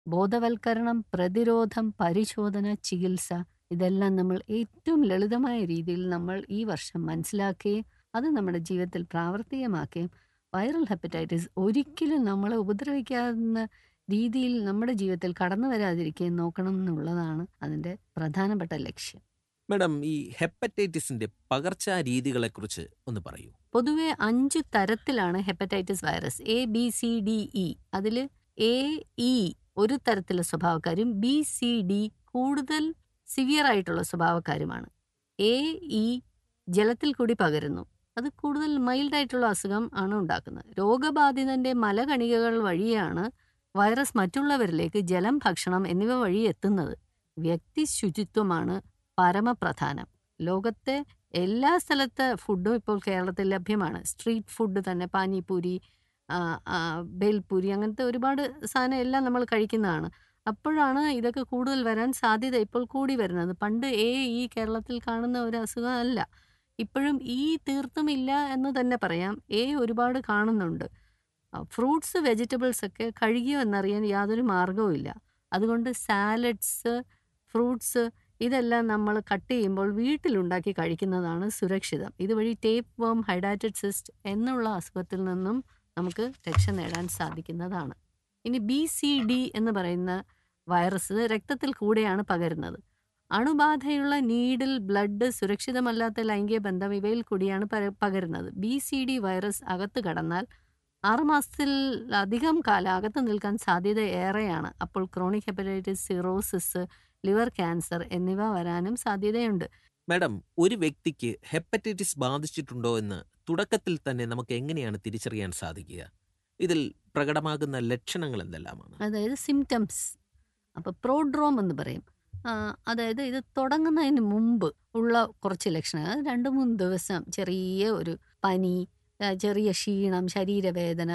ബോധവൽക്കരണം, പ്രതിരോധം, പരിശോധന, ചികിത്സ ഇതെല്ലാം നമ്മൾ ഏറ്റവും ലളിതമായ രീതിയിൽ നമ്മൾ ഈ വർഷം മനസ്സിലാക്കുകയും അത് നമ്മുടെ ജീവിതത്തിൽ പ്രാവർത്തികമാക്കുകയും വൈറൽ ഹെപ്പറ്റൈറ്റിസ് ഒരിക്കലും നമ്മളെ ഉപദ്രവിക്കാവുന്ന രീതിയിൽ നമ്മുടെ ജീവിതത്തിൽ കടന്നു വരാതിരിക്കുകയും നോക്കണം എന്നുള്ളതാണ് അതിൻ്റെ പ്രധാനപ്പെട്ട ലക്ഷ്യം. മാഡം ഈ ഹെപ്പറ്റൈറ്റിസിന്റെ പകർച്ചാ രീതികളെക്കുറിച്ച് ഒന്ന് പറയൂ. പൊതുവെ 5 തരത്തിലാണ് hepatitis virus. A, B, C, D, E. അതില് എ, ഇ ഒരു തരത്തിലുള്ള സ്വഭാവക്കാരും ബി, സി, ഡി കൂടുതൽ സിവിയർ ആയിട്ടുള്ള സ്വഭാവക്കാരുമാണ്. എ, ഇ ജലത്തിൽ കൂടി പകരുന്നു. അത് കൂടുതൽ മൈൽഡ് ആയിട്ടുള്ള അസുഖം ആണ് ഉണ്ടാക്കുന്നത്. രോഗബാധിതന്റെ മലകണികകൾ വഴിയാണ് വൈറസ് മറ്റുള്ളവരിലേക്ക് ജലം, ഭക്ഷണം എന്നിവ വഴി എത്തുന്നത്. വ്യക്തി ശുചിത്വമാണ് പരമപ്രധാനം. ലോകത്തെ എല്ലാ സ്ഥലത്തെ ഫുഡും ഇപ്പോൾ കേരളത്തിൽ ലഭ്യമാണ്. സ്ട്രീറ്റ് ഫുഡ് തന്നെ പാനിപൂരി, ആ, ആ, ഭേൽപൂരി അങ്ങനത്തെ ഒരുപാട് സാധനം എല്ലാം നമ്മൾ കഴിക്കുന്നതാണ്. അപ്പോഴാണ് ഇതൊക്കെ കൂടുതൽ വരാൻ സാധ്യത ഇപ്പോൾ കൂടി വരുന്നത്. പണ്ട് എ, ഇ കേരളത്തിൽ കാണുന്ന ഒരു അസുഖം അല്ല. ഇപ്പോഴും ഇ തീർത്തും ഇല്ല എന്ന് തന്നെ പറയാം. എ ഒരുപാട് കാണുന്നുണ്ട്. ഫ്രൂട്ട്സ്, വെജിറ്റബിൾസ് ഒക്കെ കഴുകിയോ എന്നറിയാൻ യാതൊരു മാർഗ്ഗവും ഇല്ല. അതുകൊണ്ട് സാലഡ്സ്, ഫ്രൂട്ട്സ് ഇതെല്ലാം നമ്മൾ കട്ട് ചെയ്യുമ്പോൾ വീട്ടിലുണ്ടാക്കി കഴിക്കുന്നതാണ് സുരക്ഷിതം. ഇതുവഴി ടേപ്പ് വർം, ഹൈഡാറ്റഡ് സിസ്റ്റ് എന്നുള്ള അസുഖത്തിൽ നിന്നും നമുക്ക് രക്ഷ നേടാൻ സാധിക്കുന്നതാണ്. ഇനി ബി, സി, ഡി എന്ന് പറയുന്ന വൈറസ് രക്തത്തിൽ കൂടെയാണ് പകരുന്നത്. അണുബാധയുള്ള നീഡിൽ, ബ്ലഡ്, സുരക്ഷിതമല്ലാത്ത ലൈംഗിക ബന്ധം ഇവയിൽ കൂടിയാണ് പകരുന്നത്. ബി, സി, ഡി വൈറസ് അകത്ത് കടന്നാൽ ആറ് മാസത്തിലധികം കാലം അകത്ത് നിൽക്കാൻ സാധ്യത ഏറെയാണ്. അപ്പോൾ chronic hepatitis, cirrhosis, liver cancer എന്നിവ വരാനും സാധ്യതയുണ്ട്. മാഡം ഒരു വ്യക്തിക്ക് ഹെപ്പറ്റൈറ്റിസ് ബാധിച്ചിട്ടുണ്ടോ എന്ന് തുടക്കത്തിൽ തന്നെ നമുക്ക് എങ്ങനെയാണ് തിരിച്ചറിയാൻ സാധിക്കുക? ഇതിൽ പ്രകടമാകുന്ന ലക്ഷണങ്ങൾ എന്തെല്ലാമാണ്? അതായത് സിംപ്റ്റംസ്. അപ്പോൾ പ്രോഡ്രോം എന്ന് പറയും. ആ, അതായത് ഇത് തുടങ്ങുന്നതിന് മുമ്പ് ഉള്ള കുറച്ച് ലക്ഷണങ്ങൾ. 2, 3 ദിവസം ചെറിയ ഒരു പനി, ചെറിയ ക്ഷീണം, ശരീരവേദന,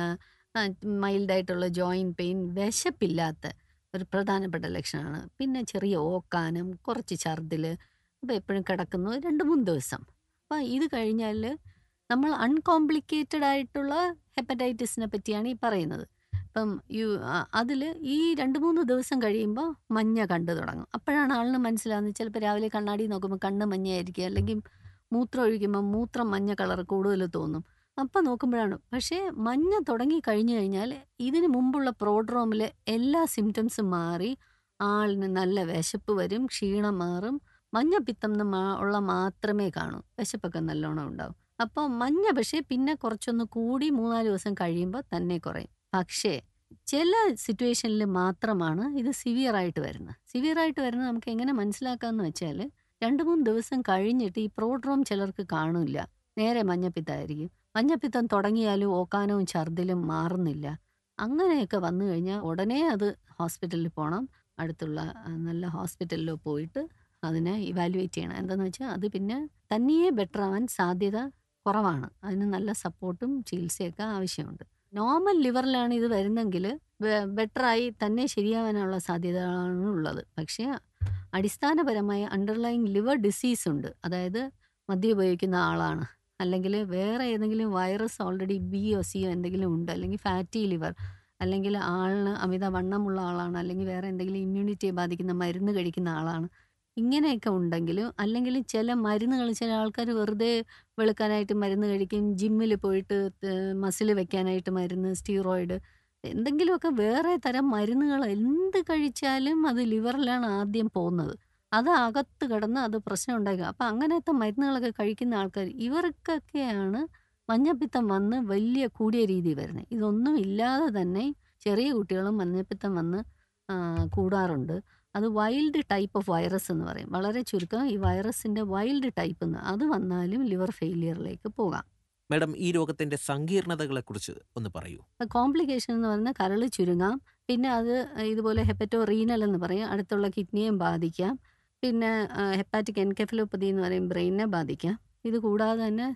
മൈൽഡ് ആയിട്ടുള്ള ജോയിന്റ് പെയിൻ, വിശപ്പില്ലാത്ത ഒരു പ്രധാനപ്പെട്ട ലക്ഷണമാണ്. പിന്നെ ചെറിയ ഓക്കാനം, കുറച്ച് ഛർദ്ദില്, അപ്പോൾ എപ്പോഴും കിടക്കുന്നു 2, 3 ദിവസം. അപ്പോൾ ഇത് കഴിഞ്ഞാൽ നമ്മൾ അൺകോംപ്ലിക്കേറ്റഡ് ആയിട്ടുള്ള ഹെപ്പറ്റൈറ്റിസിനെ പറ്റിയാണ് ഈ പറയുന്നത്. ഇപ്പം യു അതിൽ ഈ 2, 3 ദിവസം കഴിയുമ്പോൾ മഞ്ഞ കണ്ടു തുടങ്ങും. അപ്പോഴാണ് ആളിന് മനസ്സിലാവുന്നത്. ചിലപ്പോൾ രാവിലെ കണ്ണാടി നോക്കുമ്പോൾ കണ്ണ് മഞ്ഞയായിരിക്കും. അല്ലെങ്കിൽ മൂത്രം ഒഴിക്കുമ്പോൾ മൂത്രം മഞ്ഞ കളർ കൂടുതൽ തോന്നും. അപ്പം നോക്കുമ്പോഴാണ്. പക്ഷേ മഞ്ഞ തുടങ്ങി കഴിഞ്ഞു കഴിഞ്ഞാൽ ഇതിന് മുമ്പുള്ള പ്രോഡ്രോമിൽ എല്ലാ സിംപ്റ്റംസും മാറി ആളിന് നല്ല വിശപ്പ് വരും, ക്ഷീണം മാറും, മഞ്ഞപ്പിത്തം ഉള്ള മാത്രമേ കാണൂ. വിശപ്പൊക്കെ നല്ലോണം ഉണ്ടാവും. അപ്പോൾ മഞ്ഞ പക്ഷേ പിന്നെ കുറച്ചൊന്ന് കൂടി 3, 4 ദിവസം കഴിയുമ്പോൾ തന്നെ കുറയും. പക്ഷേ ചില സിറ്റുവേഷനിൽ മാത്രമാണ് ഇത് സിവിയർ ആയിട്ട് വരുന്നത്. സിവിയർ ആയിട്ട് വരുന്നത് നമുക്ക് എങ്ങനെ മനസ്സിലാക്കാമെന്ന് വെച്ചാൽ 2, 3 ദിവസം കഴിഞ്ഞിട്ട് ഈ പ്രോഡ്രോം ചിലർക്ക് കാണില്ല. നേരെ മഞ്ഞപ്പിത്തമായിരിക്കും. മഞ്ഞപ്പിത്തം തുടങ്ങിയാലും ഓക്കാനവും ഛർദ്ദിലും മാറുന്നില്ല. അങ്ങനെയൊക്കെ വന്നു കഴിഞ്ഞാൽ ഉടനെ അത് ഹോസ്പിറ്റലിൽ പോകണം. അടുത്തുള്ള നല്ല ഹോസ്പിറ്റലിൽ പോയിട്ട് അതിനെ ഇവാലുവേറ്റ് ചെയ്യണം. എന്താണെന്ന് വെച്ചാൽ അത് പിന്നെ തനിയെ ബെറ്റർ ആവാൻ സാധ്യത കുറവാണ്. അതിന് നല്ല സപ്പോർട്ടും ചികിത്സയൊക്കെ ആവശ്യമുണ്ട്. നോർമൽ ലിവറിലാണ് ഇത് വരുന്നെങ്കിൽ ബെറ്ററായി തന്നെ ശരിയാവാനുള്ള സാധ്യതകളാണ് ഉള്ളത്. പക്ഷേ അടിസ്ഥാനപരമായ അണ്ടർലൈങ് ലിവർ ഡിസീസ് ഉണ്ട്. അതായത് മദ്യം ഉപയോഗിക്കുന്ന ആളാണ്. അല്ലെങ്കിൽ വേറെ ഏതെങ്കിലും വൈറസ് ഓൾറെഡി ബിയോ സിയോ എന്തെങ്കിലും ഉണ്ട്. അല്ലെങ്കിൽ ഫാറ്റി ലിവർ, അല്ലെങ്കിൽ ആളിന് അമിതവണ്ണമുള്ള ആളാണ്. അല്ലെങ്കിൽ വേറെ എന്തെങ്കിലും ഇമ്മ്യൂണിറ്റിയെ ബാധിക്കുന്ന മരുന്ന് കഴിക്കുന്ന ആളാണ്. ഇങ്ങനെയൊക്കെ ഉണ്ടെങ്കിലും അല്ലെങ്കിൽ ചില മരുന്നുകൾ ചില ആൾക്കാർ വെറുതെ വെളുക്കാനായിട്ട് മരുന്ന് കഴിക്കും. ജിമ്മിൽ പോയിട്ട് മസിൽ വെക്കാനായിട്ട് മരുന്ന്, സ്റ്റീറോയിഡ് എന്തെങ്കിലുമൊക്കെ വേറെ തരം മരുന്നുകൾ എന്ത് കഴിച്ചാലും അത് ലിവറിലാണ് ആദ്യം പോകുന്നത്. അത് അകത്ത് കിടന്ന് അത് പ്രശ്നം ഉണ്ടാക്കുക. അപ്പോൾ അങ്ങനത്തെ മരുന്നുകളൊക്കെ കഴിക്കുന്ന ആൾക്കാർ ഇവർക്കൊക്കെയാണ് മഞ്ഞപ്പിത്തം വന്ന് വലിയ കൂടിയ രീതിയിൽ വരുന്നത്. ഇതൊന്നും ഇല്ലാതെ തന്നെ ചെറിയ കുട്ടികളും മഞ്ഞപ്പിത്തം വന്ന് കൂടാറുണ്ട്. അത് വൈൽഡ് ടൈപ്പ് ഓഫ് വൈറസ് എന്ന് പറയും. വളരെ ചുരുക്കം ഈ വൈറസിൻ്റെ വൈൽഡ് ടൈപ്പ് എന്ന്. അത് വന്നാലും ലിവർ ഫെയിലിയറിലേക്ക് പോകാം. മാഡം ഈ രോഗത്തിന്റെ സങ്കീർണതകളെക്കുറിച്ച് ഒന്ന് പറയൂ. കോംപ്ലിക്കേഷൻ എന്ന് പറയുന്നത് കരൾ ചുരുങ്ങാം. പിന്നെ അത് ഇതുപോലെ ഹെപ്പറ്റോ റീനൽ എന്ന് പറയും. അടുത്തുള്ള കിഡ്നിയെയും ബാധിക്കാം. പിന്നെ ഹെപ്പാറ്റിക് എൻകെഫലോപ്പതി എന്ന് പറയും ബ്രെയിനിനെ ബാധിക്കാം. ഇത് കൂടാതെ തന്നെ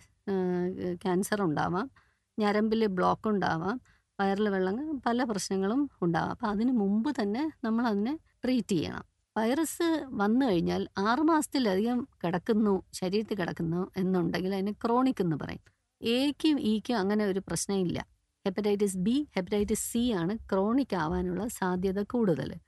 ക്യാൻസർ ഉണ്ടാവാം. ഞരമ്പിൽ ബ്ലോക്ക് ഉണ്ടാവാം. വയറിൽ വെള്ളം പല പ്രശ്നങ്ങളും ഉണ്ടാവാം. അപ്പോൾ അതിന് മുമ്പ് തന്നെ നമ്മൾ അതിനെ ട്രീറ്റ് ചെയ്യണം. വൈറസ് വന്നു കഴിഞ്ഞാൽ 6 മാസത്തിലധികം കിടക്കുന്നു, ശരീരത്തിൽ കിടക്കുന്നു എന്നുണ്ടെങ്കിൽ അതിനെ ക്രോണിക് എന്ന് പറയും. എയ്ക്കും ഇയ്ക്കും അങ്ങനെ ഒരു പ്രശ്നമില്ല. ഹെപ്പറ്റൈറ്റിസ് ബി, ഹെപ്പറ്റൈറ്റിസ് സി ആണ് ക്രോണിക് ആവാനുള്ള സാധ്യത കൂടുതൽ.